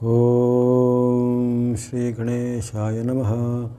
ಓಂ ಶ್ರೀ ಗಣೇಶಾಯ ನಮಃ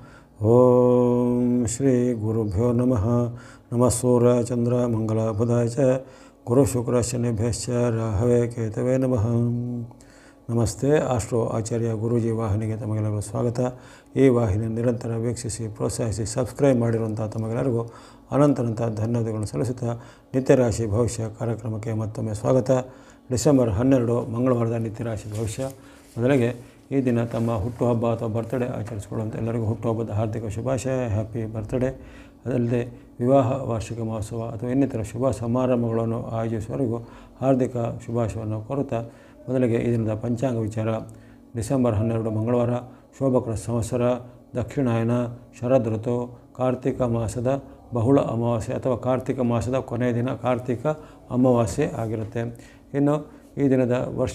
ಓಂ ಶ್ರೀ ಗುರುಭ್ಯೋ ನಮಃ ನಮಃ ಸೂರ್ಯ ಚಂದ್ರ ಮಂಗಲ ಬುಧಾಯ ಚ ಗುರು ಶುಕ್ರ ಶನಿಭ್ಯಶ್ಚ ರಾಹವೇ ಕೇತವೇ ನಮಃ ನಮಸ್ತೆ ಆಸ್ಟ್ರೋ ಆಚಾರ್ಯ ಗುರೂಜಿ ವಾಹಿನಿಗೆ ತಮಗೆಲ್ಲರಿಗೂ ಸ್ವಾಗತ ಈ ವಾಹಿನಿ ನಿರಂತರ ವೀಕ್ಷಿಸಿ ಪ್ರೋತ್ಸಾಹಿಸಿ ಸಬ್ಸ್ಕ್ರೈಬ್ ಮಾಡಿರುವಂಥ ತಮಗೆಲ್ಲರಿಗೂ ಅನಂತನಂತ ಧನ್ಯವಾದಗಳನ್ನು ಸಲ್ಲಿಸುತ್ತಾ ನಿತ್ಯರಾಶಿ ಭವಿಷ್ಯ ಕಾರ್ಯಕ್ರಮಕ್ಕೆ ಮತ್ತೊಮ್ಮೆ ಸ್ವಾಗತ ಡಿಸೆಂಬರ್ ಹನ್ನೆರಡು ಮಂಗಳವಾರದ ನಿತ್ಯರಾಶಿ ಭವಿಷ್ಯ ಮೊದಲಿಗೆ ಈ ದಿನ ತಮ್ಮ ಹುಟ್ಟುಹಬ್ಬ ಅಥವಾ ಬರ್ತ್ಡೇ ಆಚರಿಸಿಕೊಳ್ಳುವಂಥ ಎಲ್ಲರಿಗೂ ಹುಟ್ಟುಹಬ್ಬದ ಹಾರ್ದಿಕ ಶುಭಾಶಯ ಹ್ಯಾಪಿ ಬರ್ತ್ಡೇ ಅದಲ್ಲದೆ ವಿವಾಹ ವಾರ್ಷಿಕ ಮಹೋತ್ಸವ ಅಥವಾ ಇನ್ನಿತರ ಶುಭ ಸಮಾರಂಭಗಳನ್ನು ಆಯೋಜಿಸುವವರೆಗೂ ಹಾರ್ದಿಕ ಶುಭಾಶಯವನ್ನು ಕೋರುತ್ತಾ ಮೊದಲಿಗೆ ಈ ದಿನದ ಪಂಚಾಂಗ ವಿಚಾರ ಡಿಸೆಂಬರ್ ಹನ್ನೆರಡು ಮಂಗಳವಾರ ಶೋಭಕರ ಸಂವತ್ಸರ ದಕ್ಷಿಣಾಯನ ಶರದ್ ಋತು ಕಾರ್ತಿಕ ಮಾಸದ ಬಹುಳ ಅಮಾವಾಸ್ಯೆ ಅಥವಾ ಕಾರ್ತಿಕ ಮಾಸದ ಕೊನೆಯ ದಿನ ಕಾರ್ತಿಕ ಅಮಾವಾಸ್ಯೆ ಆಗಿರುತ್ತೆ ಇನ್ನು ಈ ದಿನದ ವರ್ಷ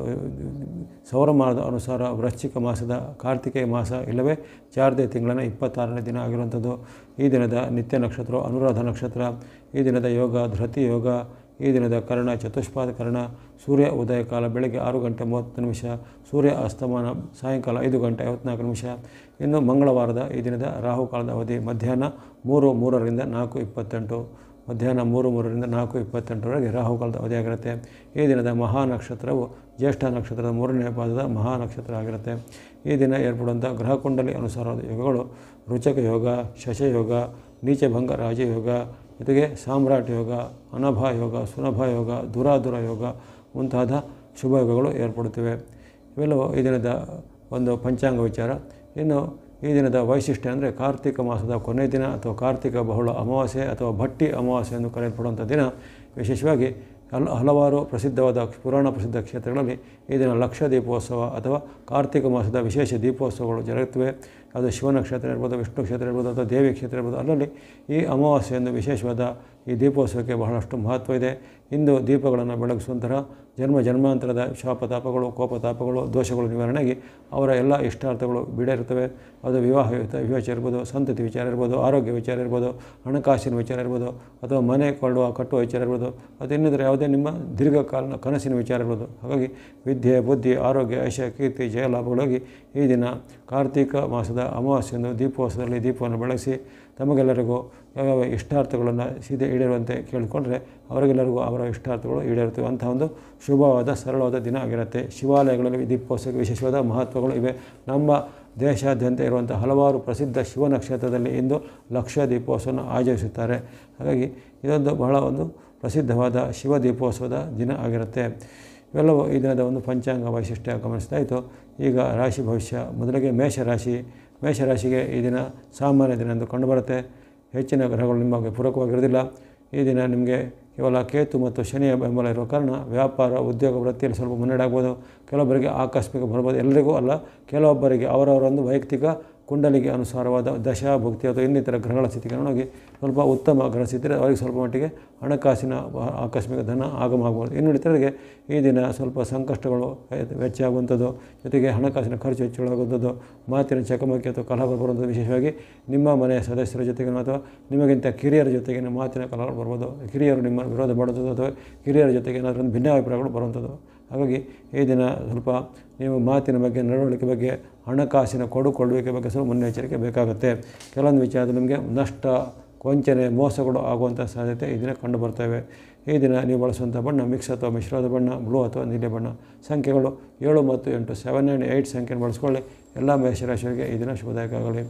ಸೌರಮಾನದ ಅನುಸಾರ ವೃಶ್ಚಿಕ ಮಾಸದ ಕಾರ್ತಿಕೆಯ ಮಾಸ ಇಲ್ಲವೇ ಚಾರ್ದೆ ತಿಂಗಳಿನ ಇಪ್ಪತ್ತಾರನೇ ದಿನ ಆಗಿರುವಂಥದ್ದು ಈ ದಿನದ ನಿತ್ಯ ನಕ್ಷತ್ರ ಅನುರಾಧ ನಕ್ಷತ್ರ ಈ ದಿನದ ಯೋಗ ಧೃತಿ ಯೋಗ ಈ ದಿನದ ಕರ್ಣ ಚತುಷ್ಪಾದ ಕರ್ಣ ಸೂರ್ಯ ಉದಯ ಕಾಲ ಬೆಳಗ್ಗೆ ಆರು ಗಂಟೆ ಮೂವತ್ತು ನಿಮಿಷ ಸೂರ್ಯ ಅಸ್ತಮಾನ ಸಾಯಂಕಾಲ ಐದು ಗಂಟೆ ಐವತ್ನಾಲ್ಕು ನಿಮಿಷ ಇನ್ನು ಮಂಗಳವಾರದ ಈ ದಿನದ ರಾಹುಕಾಲದ ಅವಧಿ ಮಧ್ಯಾಹ್ನ ಮೂರು ಮೂರರಿಂದ ನಾಲ್ಕು ಇಪ್ಪತ್ತೆಂಟು ಮಧ್ಯಾಹ್ನ ಮೂರು ಮೂರರಿಂದ ನಾಲ್ಕು ಇಪ್ಪತ್ತೆಂಟರವರೆಗೆ ರಾಹುಕಾಲದ ಅವಧಿಯಾಗಿರುತ್ತೆ ಈ ದಿನದ ಮಹಾ ನಕ್ಷತ್ರವು ಜ್ಯೇಷ್ಠ ನಕ್ಷತ್ರದ ಮೂರನೇ ಪಾದದ ಮಹಾ ನಕ್ಷತ್ರ ಆಗಿರುತ್ತೆ ಈ ದಿನ ಏರ್ಪಡುವಂಥ ಗ್ರಹಕುಂಡಲಿ ಅನುಸಾರವಾದ ಯೋಗಗಳು ರುಚಕ ಯೋಗ ಶಶಯೋಗ ನೀಚಭಂಗ ರಾಜಯೋಗ ಜೊತೆಗೆ ಸಾಮ್ರಾಟ್ ಯೋಗ ಅನಭ ಯೋಗ ಸುನಭ ಯೋಗ ದುರಾದುರ ಯೋಗ ಮುಂತಾದ ಶುಭ ಯೋಗಗಳು ಏರ್ಪಡುತ್ತಿವೆ ಇವೆಲ್ಲವೂ ಈ ದಿನದ ಒಂದು ಪಂಚಾಂಗ ವಿಚಾರ ಇನ್ನು ಈ ದಿನದ ವೈಶಿಷ್ಟ್ಯ ಅಂದರೆ ಕಾರ್ತಿಕ ಮಾಸದ ಕೊನೆಯ ದಿನ ಅಥವಾ ಕಾರ್ತಿಕ ಬಹುಳ ಅಮಾವಾಸ್ಯೆ ಅಥವಾ ಭಟ್ಟಿ ಅಮಾವಾಸ್ಯೆ ಎಂದು ಕರೆಯಲ್ಪಡುವಂಥ ದಿನ ವಿಶೇಷವಾಗಿ ಹಲ ಹಲವಾರು ಪ್ರಸಿದ್ಧವಾದ ಪುರಾಣ ಪ್ರಸಿದ್ಧ ಕ್ಷೇತ್ರಗಳಲ್ಲಿ ಈ ದಿನ ಲಕ್ಷ ದೀಪೋತ್ಸವ ಅಥವಾ ಕಾರ್ತಿಕ ಮಾಸದ ವಿಶೇಷ ದೀಪೋತ್ಸವಗಳು ಜರುಗುತ್ತವೆ ಅದು ಶಿವನ ಕ್ಷೇತ್ರ ಇರ್ಬೋದು ವಿಷ್ಣು ಕ್ಷೇತ್ರ ಇರ್ಬೋದು ಅಥವಾ ದೇವಿ ಕ್ಷೇತ್ರ ಇರ್ಬೋದು ಅಲ್ಲಲ್ಲಿ ಈ ಅಮಾವಾಸ್ಯೆಯಂದು ವಿಶೇಷವಾದ ಈ ದೀಪೋತ್ಸವಕ್ಕೆ ಬಹಳಷ್ಟು ಮಹತ್ವ ಇದೆ ಇಂದು ದೀಪಗಳನ್ನು ಬೆಳಗಿಸುವಂತಹ ಜನ್ಮ ಜನ್ಮಾಂತರದ ಶಾಪತಾಪಗಳು ಕೋಪತಾಪಗಳು ದೋಷಗಳು ನಿವಾರಣೆಗೆ ಅವರ ಎಲ್ಲ ಇಷ್ಟಾರ್ಥಗಳು ಬಿಡಿರುತ್ತವೆ ಅದು ವಿವಾಹ ವಿಚಾರ ಇರ್ಬೋದು ಸಂತತಿ ವಿಚಾರ ಇರ್ಬೋದು ಆರೋಗ್ಯ ವಿಚಾರ ಇರ್ಬೋದು ಹಣಕಾಸಿನ ವಿಚಾರ ಇರ್ಬೋದು ಅಥವಾ ಮನೆ ಕೊಳ್ಳುವ ಕಟ್ಟುವ ವಿಚಾರ ಇರ್ಬೋದು ಅದು ಇನ್ನಿತರ ಯಾವುದೇ ನಿಮ್ಮ ದೀರ್ಘಕಾಲನ ಕನಸಿನ ವಿಚಾರ ಇರ್ಬೋದು ಹಾಗಾಗಿ ವಿದ್ಯೆ ಬುದ್ಧಿ ಆರೋಗ್ಯ ಐಶ ಕೀರ್ತಿ ಜಯಲಾಭಗಳಾಗಿ ಈ ದಿನ ಕಾರ್ತಿಕ ಮಾಸದ ಅಮಾವಾಸ್ಯೆಯಂದು ದೀಪೋತ್ಸವದಲ್ಲಿ ದೀಪವನ್ನು ಬೆಳಗಿಸಿ ತಮಗೆಲ್ಲರಿಗೂ ಯಾವ್ಯಾವ ಇಷ್ಟಾರ್ಥಗಳನ್ನು ಸೀದೆ ಈಡೇರುವಂತೆ ಕೇಳಿಕೊಂಡ್ರೆ ಅವರಿಗೆಲ್ಲರಿಗೂ ಅವರ ಇಷ್ಟಾರ್ಥಗಳು ಈಡೇರುತ್ತವೆ ಅಂಥ ಒಂದು ಶುಭವಾದ ಸರಳವಾದ ದಿನ ಆಗಿರುತ್ತೆ ಶಿವಾಲಯಗಳಲ್ಲಿ ದೀಪೋತ್ಸವಕ್ಕೆ ವಿಶೇಷವಾದ ಮಹತ್ವಗಳು ಇವೆ ನಮ್ಮ ದೇಶಾದ್ಯಂತ ಇರುವಂಥ ಹಲವಾರು ಪ್ರಸಿದ್ಧ ಶಿವನ ಕ್ಷೇತ್ರದಲ್ಲಿ ಇಂದು ಲಕ್ಷ ದೀಪೋತ್ಸವವನ್ನು ಆಚರಿಸುತ್ತಾರೆ ಹಾಗಾಗಿ ಇದೊಂದು ಬಹಳ ಒಂದು ಪ್ರಸಿದ್ಧವಾದ ಶಿವ ದೀಪೋತ್ಸವದ ದಿನ ಆಗಿರುತ್ತೆ ಇವೆಲ್ಲವೂ ಈ ದಿನದ ಒಂದು ಪಂಚಾಂಗ ವೈಶಿಷ್ಟ್ಯ ಗಮನಿಸ್ತಾ ಇತ್ತು ಈಗ ರಾಶಿ ಭವಿಷ್ಯ ಮೊದಲಿಗೆ ಮೇಷರಾಶಿ ಮೇಷರಾಶಿಗೆ ಈ ದಿನ ಸಾಮಾನ್ಯ ದಿನ ಎಂದು ಕಂಡುಬರುತ್ತೆ ಹೆಚ್ಚಿನ ಗ್ರಹಗಳು ನಿಮಗೆ ಪೂರಕವಾಗಿರೋದಿಲ್ಲ ಈ ದಿನ ನಿಮಗೆ ಕೇವಲ ಕೇತು ಮತ್ತು ಶನಿಯ ಬೆಂಬಲ ಇರುವ ಕಾರಣ ವ್ಯಾಪಾರ ಉದ್ಯೋಗ ವೃತ್ತಿಯಲ್ಲಿ ಸ್ವಲ್ಪ ಮುನ್ನಡೆ ಆಗ್ಬೋದು ಕೆಲವೊಬ್ಬರಿಗೆ ಆಕಸ್ಮಿಕ ಬರ್ಬೋದು ಎಲ್ಲರಿಗೂ ಅಲ್ಲ ಕೆಲವೊಬ್ಬರಿಗೆ ಅವರವರ ಒಂದು ವೈಯಕ್ತಿಕ ಕುಂಡಲಿಗೆ ಅನುಸಾರವಾದ ದಶಾ ಭುಕ್ತಿ ಅಥವಾ ಇನ್ನಿತರ ಗ್ರಹಗಳ ಸ್ಥಿತಿಗೆ ಸ್ವಲ್ಪ ಉತ್ತಮ ಗ್ರಹ ಸ್ಥಿತಿ ಅವರಿಗೆ ಸ್ವಲ್ಪ ಮಟ್ಟಿಗೆ ಹಣಕಾಸಿನ ಆಕಸ್ಮಿಕ ಧನ ಆಗಮ ಆಗ್ಬೋದು ಇನ್ನುಳಿತರಿಗೆ ಈ ದಿನ ಸ್ವಲ್ಪ ಸಂಕಷ್ಟಗಳು ವೆಚ್ಚ ಆಗುವಂಥದ್ದು ಜೊತೆಗೆ ಹಣಕಾಸಿನ ಖರ್ಚು ಹೆಚ್ಚಳಾಗುವಂಥದ್ದು ಮಾತಿನ ಚಕಮಕಿ ಅಥವಾ ಕಲಹಗಳು ಬರುವಂಥದ್ದು ವಿಶೇಷವಾಗಿ ನಿಮ್ಮ ಮನೆಯ ಸದಸ್ಯರ ಜೊತೆಗೆ ಅಥವಾ ನಿಮಗಿಂತ ಕಿರಿಯರ ಜೊತೆಗೆ ಮಾತಿನ ಕಲಹಗಳು ಬರ್ಬೋದು ಕಿರಿಯರು ನಿಮ್ಮ ವಿರೋಧ ಮಾಡುವಂಥದ್ದು ಅಥವಾ ಕಿರಿಯರ ಜೊತೆಗೆ ಏನಾದರೂ ಒಂದು ಭಿನ್ನಾಭಿಪ್ರಾಯಗಳು ಬರುವಂಥದ್ದು ಹಾಗಾಗಿ ಈ ದಿನ ಸ್ವಲ್ಪ ನೀವು ಮಾತಿನ ಬಗ್ಗೆ ನಡವಳಿಕೆ ಬಗ್ಗೆ ಹಣಕಾಸಿನ ಕೊಡುಕೊಳ್ಳುವಿಕೆ ಬಗ್ಗೆ ಸ್ವಲ್ಪ ಮುನ್ನೆಚ್ಚರಿಕೆ ಬೇಕಾಗುತ್ತೆ ಕೆಲವೊಂದು ವಿಚಾರದಲ್ಲಿ ನಿಮಗೆ ನಷ್ಟ ವಂಚನೆ ಮೋಸಗಳು ಆಗುವಂಥ ಸಾಧ್ಯತೆ ಈ ದಿನ ಕಂಡು ಬರ್ತವೆ ಈ ದಿನ ನೀವು ಬಳಸುವಂಥ ಬಣ್ಣ ಮಿಕ್ಸ್ ಅಥವಾ ಮಿಶ್ರದ ಬಣ್ಣ ಬ್ಲೂ ಅಥವಾ ನೀಲಿ ಬಣ್ಣ ಸಂಖ್ಯೆಗಳು ಏಳು ಮತ್ತು ಎಂಟು ಸೆವೆನ್ ಆ್ಯಂಡ್ ಏಯ್ಟ್ ಸಂಖ್ಯೆಯನ್ನು ಬಳಸ್ಕೊಳ್ಳಿ ಎಲ್ಲ ಮೇಷರಾಶಿಯವರಿಗೆ ಈ ದಿನ ಶುಭದಾಯಕ ಆಗಲಿ